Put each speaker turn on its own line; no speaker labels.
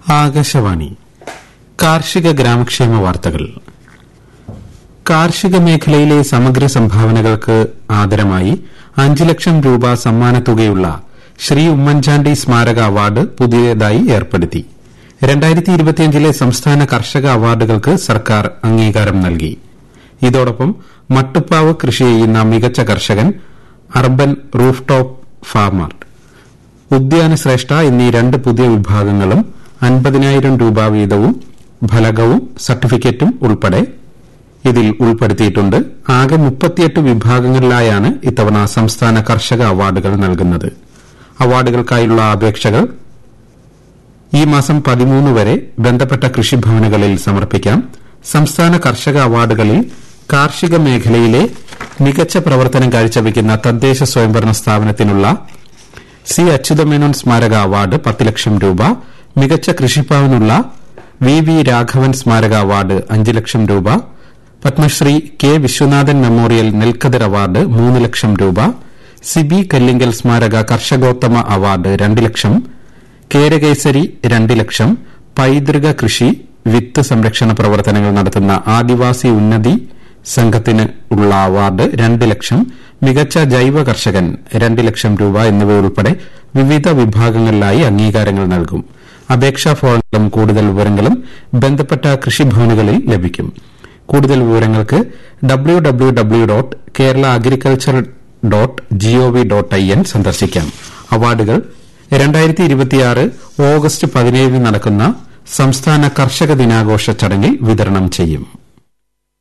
ആകാശവാണി കാർഷിക ഗ്രാമക്ഷേമ വാർത്തകൾ കാർഷിക മേഖലയിലെ സമഗ്ര സംഭാവനകൾക്ക് ആദരമായി അഞ്ച് ലക്ഷം രൂപ സമ്മാനത്തുകയുള്ള ശ്രീ ഉമ്മൻചാണ്ടി സ്മാരക അവാർഡ് പുതിയതായി ഏർപ്പെടുത്തി ലെ സംസ്ഥാന കർഷക അവാർഡുകൾക്ക് സർക്കാർ അംഗീകാരം നൽകി ഇതോടൊപ്പം മട്ടുപ്പാവ് കൃഷി ചെയ്യുന്ന മികച്ച കർഷകൻ urban rooftop farmer Udyana Shreshta എന്നീ രണ്ട് പുതിയ വിഭാഗങ്ങളും അൻപതിനായിരം രൂപ വീതവും ഫലകവും സർട്ടിഫിക്കറ്റും ഉൾപ്പെടെ ഇതിൽ ഉൾപ്പെടുത്തിയിട്ടുണ്ട് ആകെ മുപ്പത്തിയെട്ട് വിഭാഗങ്ങളിലായാണ് ഇത്തവണ സംസ്ഥാന കർഷക അവാർഡുകൾ നൽകുന്നത് അവാർഡുകൾക്കായുള്ള അപേക്ഷകൾ ഈ മാസം പതിമൂന്ന് വരെ ബന്ധപ്പെട്ട കൃഷിഭവനുകളിൽ സമർപ്പിക്കാം സംസ്ഥാന കർഷക അവാർഡുകളിൽ കാർഷിക മേഖലയിലെ മികച്ച പ്രവർത്തനം കാഴ്ചവെക്കുന്ന തദ്ദേശ സ്വയംഭരണ സ്ഥാപനത്തിനുള്ള സി അച്യുതമേനോൻ സ്മാരക അവാർഡ് പത്ത് ലക്ഷം രൂപ മികച്ച കൃഷിഭവനുള്ള വി വി രാഘവൻ സ്മാരക അവാർഡ് അഞ്ച് ലക്ഷം രൂപ Padmashri K Viswanathan memorial Nelkathir award മൂന്ന് ലക്ഷം രൂപ സിബി കല്ലിങ്കൽ സ്മാരക കർഷകോത്തമ അവാർഡ് രണ്ട് ലക്ഷം കേരകേസരി രണ്ട് ലക്ഷം പൈതൃക കൃഷി വിത്ത് സംരക്ഷണ പ്രവർത്തനങ്ങൾ നടത്തുന്ന ആദിവാസി ഉന്നതി സംഘത്തിന് ഉള്ള അവാർഡ് രണ്ട് ലക്ഷം മികച്ച ജൈവ കർഷകൻ രണ്ട് ലക്ഷം രൂപ എന്നിവയുൾപ്പെടെ വിവിധ വിഭാഗങ്ങളിലായി അംഗീകാരങ്ങൾ നൽകും അപേക്ഷാ ഫോറങ്ങളും കൂടുതൽ വിവരങ്ങളും ബന്ധപ്പെട്ട കൃഷിഭവനുകളിൽ ലഭിക്കും കൂടുതൽ വിവരങ്ങൾക്ക് W W W dot Kerala agriculture dot GOV dot I N സന്ദർശിക്കാം അവാർഡുകൾ ഓഗസ്റ്റ് പതിനേഴിന് നടക്കുന്ന സംസ്ഥാന കർഷക ദിനാഘോഷ ചടങ്ങിൽ വിതരണം ചെയ്യും